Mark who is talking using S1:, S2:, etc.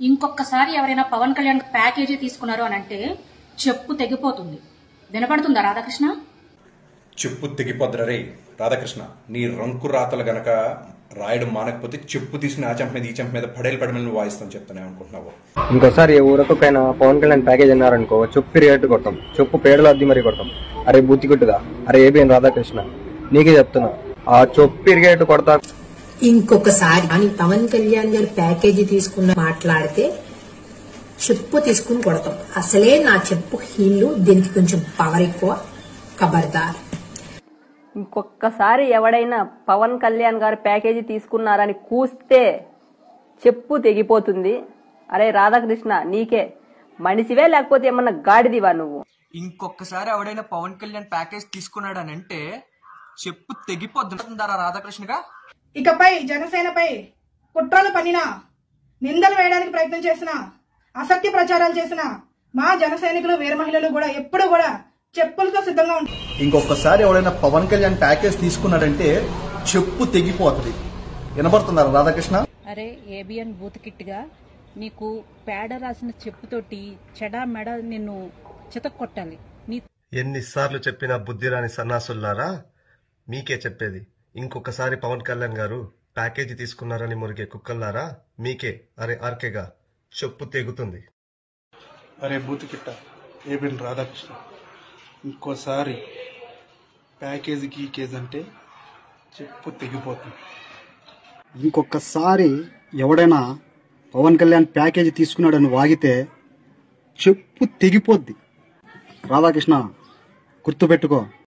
S1: ఇంకొకసారి ఎవరైనా పవన్ కళ్యాణ్ ప్యాకేజీ తీసుకున్నారు అని అంటే చెప్పు తెగిపోతుంది వినపడుతుందా రాధాకృష్ణ
S2: చెప్పు తెగిపోద్దురా రే రాధాకృష్ణ నీ రంకు రాతలు గనక రాయడం మానకపోతే చెప్పు తీసిన ఆ చెంప మీద ఈ చెంప మీద పడేలు పడమని వాయిస్తాను చెప్తానే అనుకుంటున్నావు
S3: ఇంకోసారి ఏ ఊరకొకైనా పవన్ కళ్యాణ్ ప్యాకేజ్ అన్నారనుకో చెప్పు రేటు కొడతాం చెప్పు పేడలు అద్ది మరీ కొడతాం అరే బుద్ధిగుట్టుగా అరే ఏబిఎన్ రాధాకృష్ణ నీకే చెప్తున్నా ఆ చొప్పు ఇరిగేటు కొడతా
S4: ఇంకొకసారి అని పవన్ కళ్యాణ్ గారు ప్యాకేజీ తీసుకున్న మాట్లాడితే చెప్పు తీసుకుని కొడతాం అసలే నా చెప్పు హీళ్ళు దీనికి కొంచెం పవర్ ఎక్కువ ఖబర్దార్
S5: ఇంకొకసారి ఎవడైనా పవన్ కళ్యాణ్ గారు ప్యాకేజీ తీసుకున్నారని కూస్తే చెప్పు తెగిపోతుంది అరే రాధాకృష్ణ నీకే మనిషివే లేకపోతే ఏమన్నా గాడిదివా నువ్వు
S6: ఇంకొకసారి ఎవడైనా పవన్ కళ్యాణ్ ప్యాకేజ్ తీసుకున్నాడనంటే చెప్పు తెగిపోద్దుంటారా రాధాకృష్ణగా
S7: ఇకపై జనసేనపై కుట్రలు పన్నినా నిందలు వేయడానికి ప్రయత్నం చేసిన అసత్య ప్రచారాలు చేసిన మా జన సైనికులు వీర మహిళలు కూడా ఎప్పుడు కూడా చెప్పులతో సిద్ధంగా ఉంటారు
S8: ఇంకొకసారి ఎవడైనా పవన్ కళ్యాణ్ ప్యాకేజ్ తీసుకున్నాడంటే చెప్పు తెగిపోతుంది వినబడుతున్నారా రాధాకృష్ణ
S9: అరే ఏబిఎన్ బూత్ కిట్గా నీకు పేడ రాసిన చెప్పుతోటి చెడా మెడ నిన్ను చితక్కొట్టాలి నీ
S10: ఎన్నిసార్లు చెప్పినా బుద్ధిరాని సన్నాసుల్లారా మీకే చెప్పేది ఇంకొకసారి పవన్ కళ్యాణ్ గారు ప్యాకేజీ తీసుకున్నారని మురిగే కుక్కల్లారా మీకే అరే ఆర్కేగా చెప్పు తెగుతుంది
S11: అరే బూతికిట్ట ఏబిన్ రాధాకృష్ణ ఇంకోసారి ప్యాకేజీ గీకేజ్ అంటే చెప్పు తెగిపోతుంది
S12: ఇంకొకసారి ఎవడైనా పవన్ కళ్యాణ్ ప్యాకేజీ తీసుకున్నాడని వాగితే చెప్పు తెగిపోద్ది రాధాకృష్ణ గుర్తుపెట్టుకో